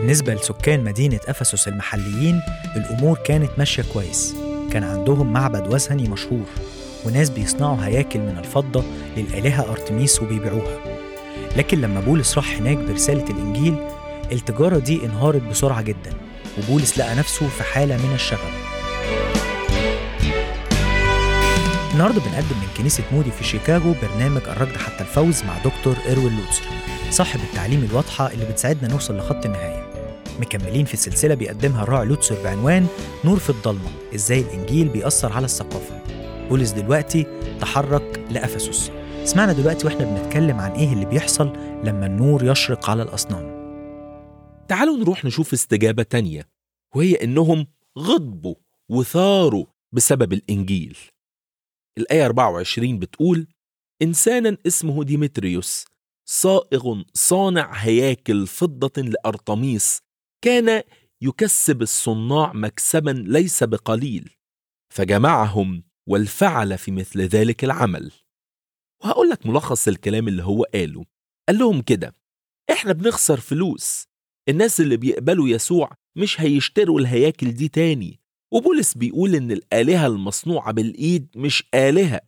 بالنسبة لسكان مدينة أفسس المحليين الأمور كانت ماشية كويس كان عندهم معبد وثني مشهور وناس بيصنعوا هياكل من الفضة للآلهة أرتميس وبيبيعوها لكن لما بولس راح هناك برسالة الإنجيل التجارة دي انهارت بسرعة جدا وبولس لقى نفسه في حالة من الشغب النهارده بنقدم من كنيسة مودي في شيكاغو برنامج الركض حتى الفوز مع دكتور إروين لوتسر صاحب التعليم الواضحة اللي بتساعدنا نوصل لخط النهاية مكملين في سلسلة بيقدمها الراعي لوتسر بعنوان نور في الضلمة إزاي الإنجيل بيأثر على الثقافة بولس دلوقتي تحرك لأفسس اسمعنا دلوقتي واحنا بنتكلم عن ايه اللي بيحصل لما النور يشرق على الأصنام تعالوا نروح نشوف استجابة تانية وهي إنهم غضبوا وثاروا بسبب الإنجيل الآية 24 بتقول إنسانا اسمه ديمتريوس صائغ صانع هياكل فضة لأرطميس كان يكسب الصناع مكسبا ليس بقليل فجمعهم والفعل في مثل ذلك العمل وهقول لك ملخص الكلام اللي هو قاله قال لهم كده احنا بنخسر فلوس الناس اللي بيقبلوا يسوع مش هيشتروا الهياكل دي تاني وبولس بيقول ان الآلهة المصنوعة بالإيد مش آلهة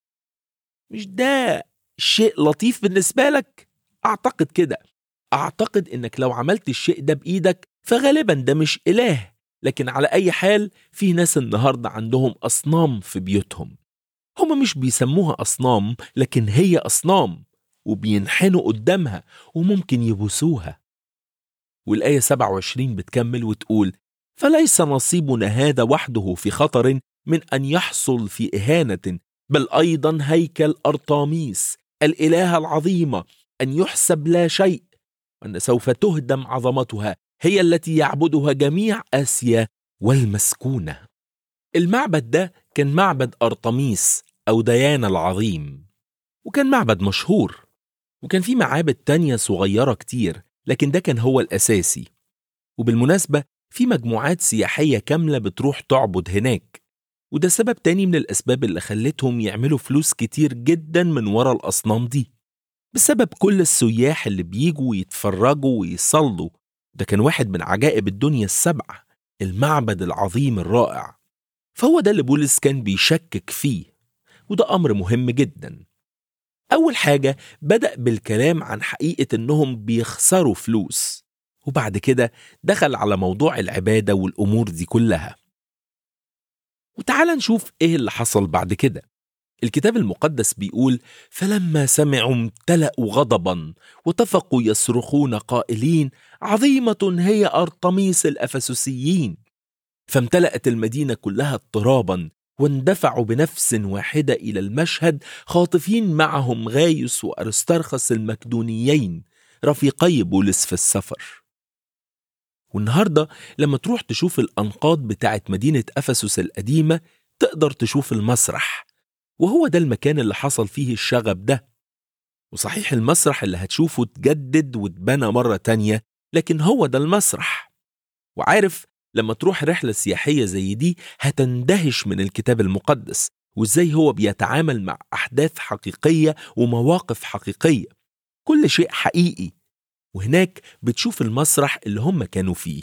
مش ده شيء لطيف بالنسبة لك؟ أعتقد كده أعتقد إنك لو عملت الشيء ده بإيدك فغالبا ده مش إله لكن على أي حال في ناس النهاردة عندهم أصنام في بيوتهم هما مش بيسموها أصنام لكن هي أصنام وبينحنوا قدامها وممكن يبوسوها والآية 27 بتكمل وتقول فليس نصيبنا هذا وحده في خطر من أن يحصل في إهانة بل أيضا هيكل أرطاميس الإلهة العظيمة أن يحسب لا شيء وأن سوف تهدم عظمتها هي التي يعبدها جميع آسيا والمسكونة المعبد ده كان معبد أرطميس أو ديانا العظيم وكان معبد مشهور وكان في معابد تانية صغيرة كتير لكن ده كان هو الأساسي وبالمناسبة في مجموعات سياحية كاملة بتروح تعبد هناك وده سبب تاني من الأسباب اللي خلتهم يعملوا فلوس كتير جدا من ورا الأصنام دي بسبب كل السياح اللي بيجوا يتفرجوا ويصلوا ده كان واحد من عجائب الدنيا السبعة المعبد العظيم الرائع فهو ده اللي بولس كان بيشكك فيه وده أمر مهم جدا أول حاجة بدأ بالكلام عن حقيقة إنهم بيخسروا فلوس وبعد كده دخل على موضوع العبادة والأمور دي كلها وتعال نشوف إيه اللي حصل بعد كده الكتاب المقدس بيقول فلما سمعوا امتلأوا غضبا واتفقوا يصرخون قائلين عظيمة هي أرطميس الأفسسيين فامتلأت المدينة كلها اضطرابا واندفعوا بنفس واحدة إلى المشهد خاطفين معهم غايس وأرسترخس المكدونيين رفيقي بولس في السفر والنهاردة لما تروح تشوف الأنقاض بتاعت مدينة أفسس القديمة تقدر تشوف المسرح وهو ده المكان اللي حصل فيه الشغب ده وصحيح المسرح اللي هتشوفه اتجدد واتبنى مرة تانية لكن هو ده المسرح وعارف لما تروح رحلة سياحية زي دي هتندهش من الكتاب المقدس وازاي هو بيتعامل مع أحداث حقيقية ومواقف حقيقية كل شيء حقيقي وهناك بتشوف المسرح اللي هم كانوا فيه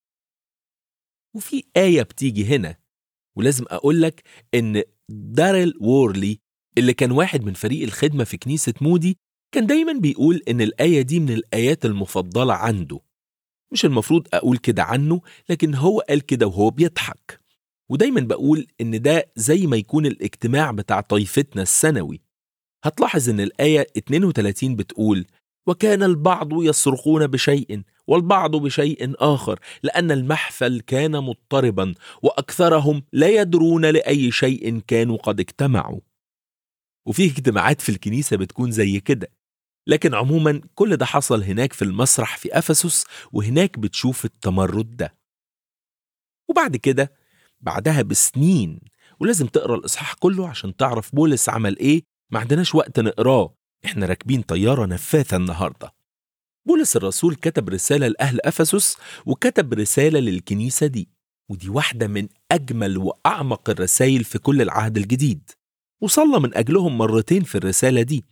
وفي آية بتيجي هنا ولازم أقولك إن داريل وورلي اللي كان واحد من فريق الخدمة في كنيسة مودي كان دايما بيقول إن الآية دي من الآيات المفضلة عنده مش المفروض أقول كده عنه لكن هو قال كده وهو بيضحك ودايما بقول إن ده زي ما يكون الاجتماع بتاع طائفتنا السنوي هتلاحظ إن الآية 32 بتقول وكان البعض يصرخون بشيء والبعض بشيء آخر لأن المحفل كان مضطربا وأكثرهم لا يدرون لأي شيء كانوا قد اجتمعوا وفي اجتماعات في الكنيسة بتكون زي كده لكن عموما كل ده حصل هناك في المسرح في أفسس وهناك بتشوف التمرد ده وبعد كده بعدها بسنين ولازم تقرا الإصحاح كله عشان تعرف بولس عمل إيه ما عندناش وقت نقراه احنا راكبين طيارة نفاثة النهاردة بولس الرسول كتب رسالة لأهل أفسس وكتب رسالة للكنيسة دي ودي واحدة من أجمل وأعمق الرسائل في كل العهد الجديد وصلى من أجلهم مرتين في الرسالة دي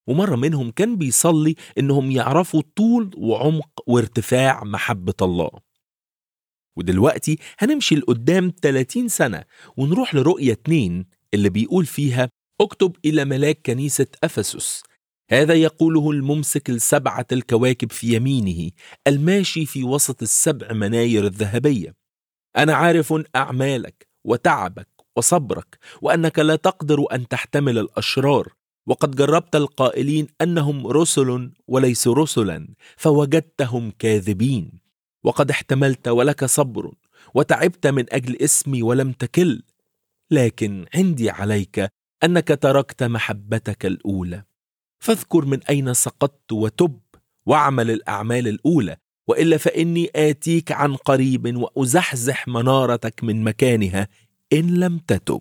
ومرة منهم كان بيصلي إنهم يعرفوا طول وعمق وارتفاع محبة الله ودلوقتي هنمشي لقدام 30 سنة ونروح لرؤية 2 اللي بيقول فيها اكتب إلى ملاك كنيسة أفسس هذا يقوله الممسك السبعة الكواكب في يمينه الماشي في وسط السبع مناير الذهبية أنا عارف أعمالك وتعبك وصبرك وأنك لا تقدر أن تحتمل الأشرار وقد جربت القائلين أنهم رسل وليسوا رسلا فوجدتهم كاذبين وقد احتملت ولك صبر وتعبت من أجل اسمي ولم تكل لكن عندي عليك أنك تركت محبتك الأولى فاذكر من أين سقطت وتب واعمل الأعمال الأولى وإلا فإني آتيك عن قريب وأزحزح منارتك من مكانها إن لم تتب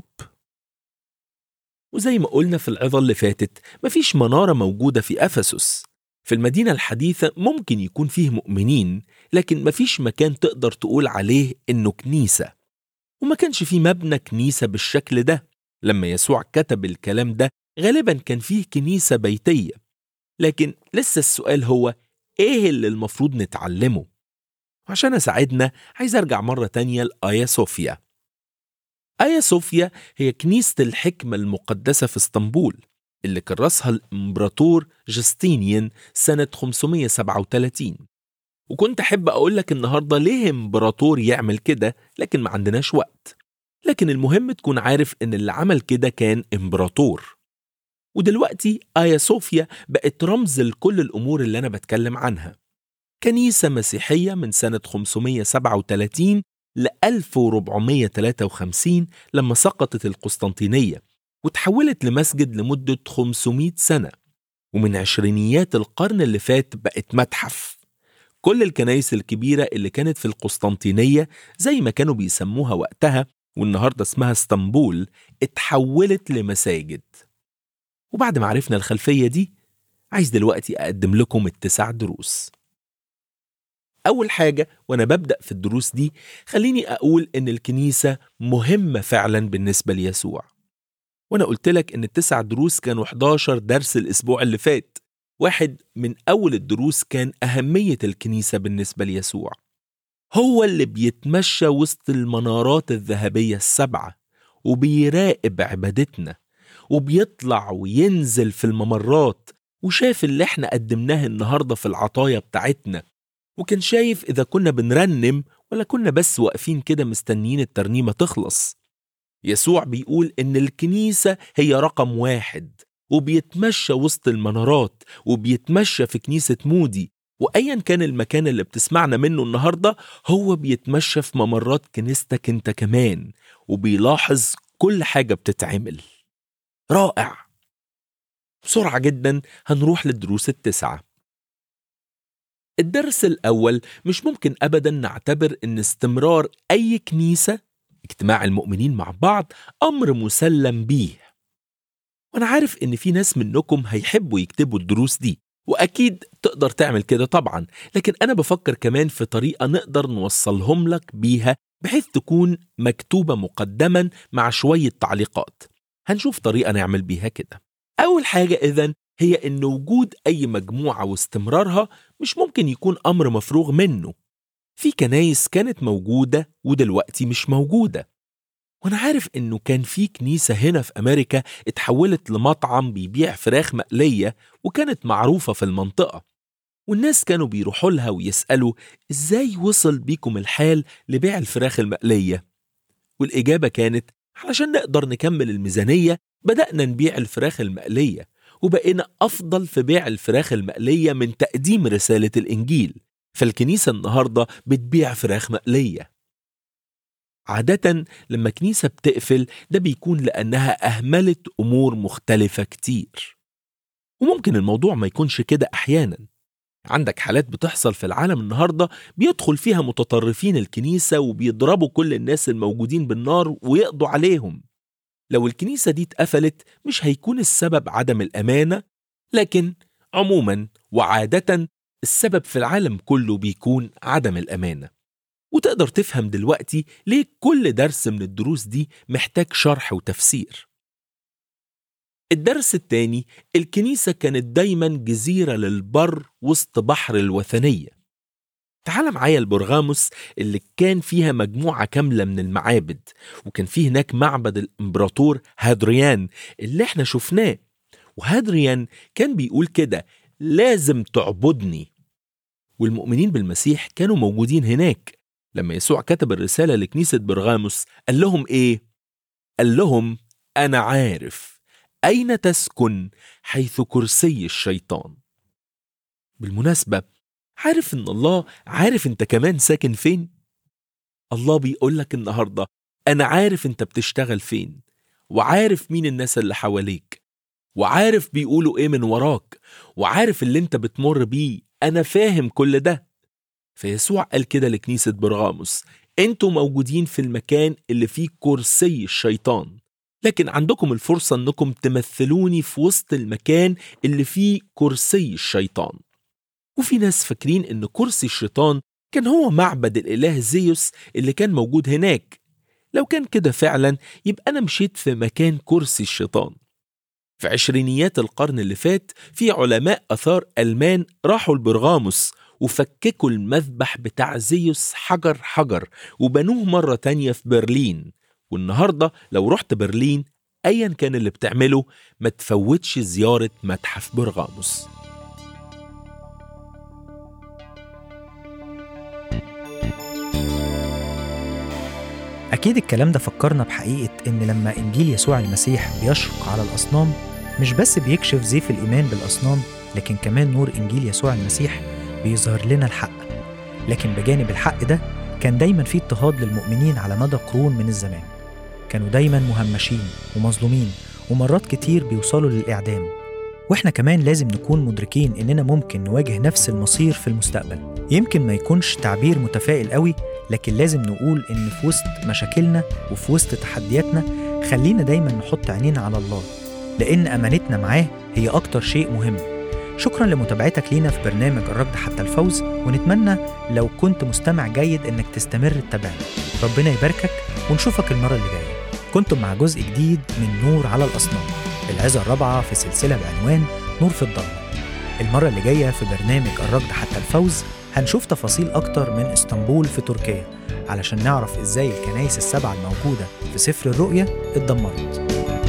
وزي ما قلنا في العظة اللي فاتت مفيش منارة موجودة في أفسس في المدينة الحديثة ممكن يكون فيه مؤمنين لكن مفيش مكان تقدر تقول عليه إنه كنيسة وما كانش فيه مبنى كنيسة بالشكل ده لما يسوع كتب الكلام ده غالبا كان فيه كنيسة بيتية لكن لسه السؤال هو إيه اللي المفروض نتعلمه؟ عشان أساعدنا عايز أرجع مرة تانية لآيا صوفيا آيا صوفيا هي كنيسة الحكمة المقدسة في اسطنبول اللي كرسها الإمبراطور جستينيان سنة 537 وكنت أحب أقول لك النهاردة ليه إمبراطور يعمل كده لكن ما عندناش وقت لكن المهم تكون عارف إن اللي عمل كده كان إمبراطور ودلوقتي آيا صوفيا بقت رمز لكل الأمور اللي أنا بتكلم عنها كنيسة مسيحية من سنة 537 ل 1453 لما سقطت القسطنطينية وتحولت لمسجد لمدة 500 سنة ومن عشرينيات القرن اللي فات بقت متحف كل الكنائس الكبيرة اللي كانت في القسطنطينية زي ما كانوا بيسموها وقتها والنهاردة اسمها اسطنبول اتحولت لمساجد وبعد ما عرفنا الخلفية دي عايز دلوقتي أقدم لكم التسع دروس أول حاجة وأنا ببدأ في الدروس دي خليني أقول إن الكنيسة مهمة فعلا بالنسبة ليسوع وأنا قلت لك إن التسع دروس كانوا 11 درس الأسبوع اللي فات واحد من أول الدروس كان أهمية الكنيسة بالنسبة ليسوع هو اللي بيتمشى وسط المنارات الذهبية السبعة وبيراقب عبادتنا وبيطلع وينزل في الممرات وشاف اللي احنا قدمناه النهاردة في العطايا بتاعتنا وكان شايف إذا كنا بنرنم ولا كنا بس واقفين كده مستنيين الترنيمة تخلص يسوع بيقول إن الكنيسة هي رقم واحد وبيتمشى وسط المنارات وبيتمشى في كنيسة مودي وأيا كان المكان اللي بتسمعنا منه النهاردة هو بيتمشى في ممرات كنيستك انت كمان وبيلاحظ كل حاجة بتتعمل رائع بسرعة جدا هنروح للدروس التسعة الدرس الأول مش ممكن أبدا نعتبر أن استمرار أي كنيسة اجتماع المؤمنين مع بعض أمر مسلم بيه وأنا عارف إن في ناس منكم هيحبوا يكتبوا الدروس دي وأكيد تقدر تعمل كده طبعا لكن أنا بفكر كمان في طريقة نقدر نوصلهم لك بيها بحيث تكون مكتوبة مقدما مع شوية تعليقات هنشوف طريقة نعمل بيها كده أول حاجة إذن هي إن وجود أي مجموعة واستمرارها مش ممكن يكون أمر مفروغ منه في كنايس كانت موجودة ودلوقتي مش موجودة وأنا عارف إنه كان في كنيسة هنا في أمريكا اتحولت لمطعم بيبيع فراخ مقلية وكانت معروفة في المنطقة والناس كانوا بيروحوا لها ويسألوا إزاي وصل بيكم الحال لبيع الفراخ المقلية والإجابة كانت علشان نقدر نكمل الميزانية بدأنا نبيع الفراخ المقلية وبقينا أفضل في بيع الفراخ المقلية من تقديم رسالة الإنجيل فالكنيسة النهاردة بتبيع فراخ مقلية عادة لما كنيسة بتقفل ده بيكون لأنها أهملت أمور مختلفة كتير وممكن الموضوع ما يكونش كده أحيانا عندك حالات بتحصل في العالم النهاردة بيدخل فيها متطرفين الكنيسة وبيضربوا كل الناس الموجودين بالنار ويقضوا عليهم لو الكنيسة دي اتقفلت مش هيكون السبب عدم الأمانة لكن عموما وعادة السبب في العالم كله بيكون عدم الأمانة وتقدر تفهم دلوقتي ليه كل درس من الدروس دي محتاج شرح وتفسير الدرس الثاني الكنيسة كانت دايما جزيرة للبر وسط بحر الوثنية تعال معايا البرغاموس اللي كان فيها مجموعة كاملة من المعابد وكان فيه هناك معبد الإمبراطور هادريان اللي احنا شفناه وهادريان كان بيقول كده لازم تعبدني والمؤمنين بالمسيح كانوا موجودين هناك لما يسوع كتب الرسالة لكنيسة برغاموس قال لهم إيه؟ قال لهم أنا عارف أين تسكن حيث كرسي الشيطان بالمناسبة عارف إن الله عارف أنت كمان ساكن فين؟ الله بيقول لك النهاردة أنا عارف أنت بتشتغل فين وعارف مين الناس اللي حواليك وعارف بيقولوا إيه من وراك وعارف اللي أنت بتمر بيه أنا فاهم كل ده فيسوع قال كده لكنيسة برغاموس انتوا موجودين في المكان اللي فيه كرسي الشيطان لكن عندكم الفرصة انكم تمثلوني في وسط المكان اللي فيه كرسي الشيطان وفي ناس فاكرين ان كرسي الشيطان كان هو معبد الاله زيوس اللي كان موجود هناك لو كان كده فعلا يبقى انا مشيت في مكان كرسي الشيطان في عشرينيات القرن اللي فات في علماء اثار المان راحوا لبرغاموس وفككوا المذبح بتاع زيوس حجر حجر وبنوه مرة تانية في برلين والنهاردة لو رحت برلين أيا كان اللي بتعمله ما تفوتش زيارة متحف برغاموس أكيد الكلام ده فكرنا بحقيقة إن لما إنجيل يسوع المسيح بيشرق على الأصنام مش بس بيكشف زيف الإيمان بالأصنام لكن كمان نور إنجيل يسوع المسيح بيظهر لنا الحق لكن بجانب الحق ده كان دايما في اضطهاد للمؤمنين على مدى قرون من الزمان كانوا دايما مهمشين ومظلومين ومرات كتير بيوصلوا للإعدام واحنا كمان لازم نكون مدركين اننا ممكن نواجه نفس المصير في المستقبل يمكن ما يكونش تعبير متفائل قوي لكن لازم نقول ان في وسط مشاكلنا وفي وسط تحدياتنا خلينا دايما نحط عينينا على الله لان امانتنا معاه هي اكتر شيء مهم شكرا لمتابعتك لينا في برنامج الركض حتى الفوز ونتمنى لو كنت مستمع جيد انك تستمر تتابعنا ربنا يباركك ونشوفك المره اللي جايه كنتم مع جزء جديد من نور على الاصنام العظه الرابعه في سلسله بعنوان نور في الضلمه المره اللي جايه في برنامج الركض حتى الفوز هنشوف تفاصيل اكتر من اسطنبول في تركيا علشان نعرف ازاي الكنايس السبعه الموجوده في سفر الرؤيا اتدمرت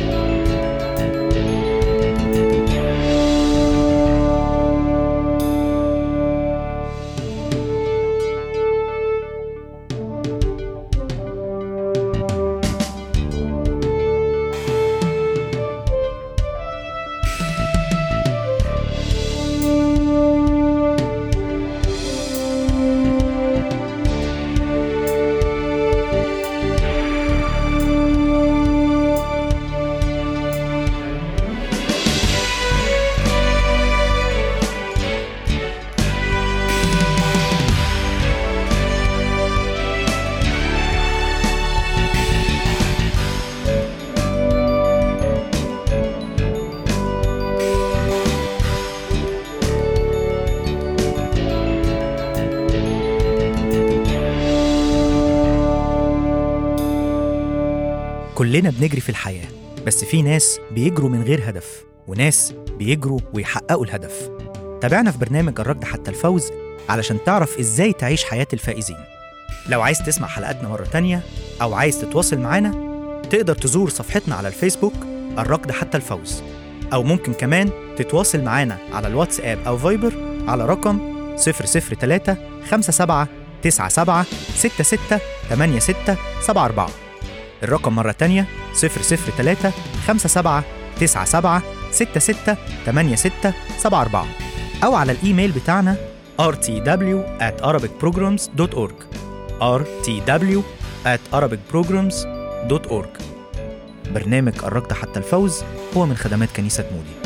كلنا بنجري في الحياة بس في ناس بيجروا من غير هدف وناس بيجروا ويحققوا الهدف تابعنا في برنامج الركض حتى الفوز علشان تعرف ازاي تعيش حياة الفائزين لو عايز تسمع حلقاتنا مرة تانية أو عايز تتواصل معانا تقدر تزور صفحتنا على الفيسبوك الركض حتى الفوز أو ممكن كمان تتواصل معانا على الواتساب أو فايبر على رقم 003 57 97 66 86 74 الرقم مرة تانية 003 57 97 66 86 74 أو على الإيميل بتاعنا rtw at arabicprograms.org rtw at arabicprograms.org برنامج الركض حتى الفوز هو من خدمات كنيسة مودي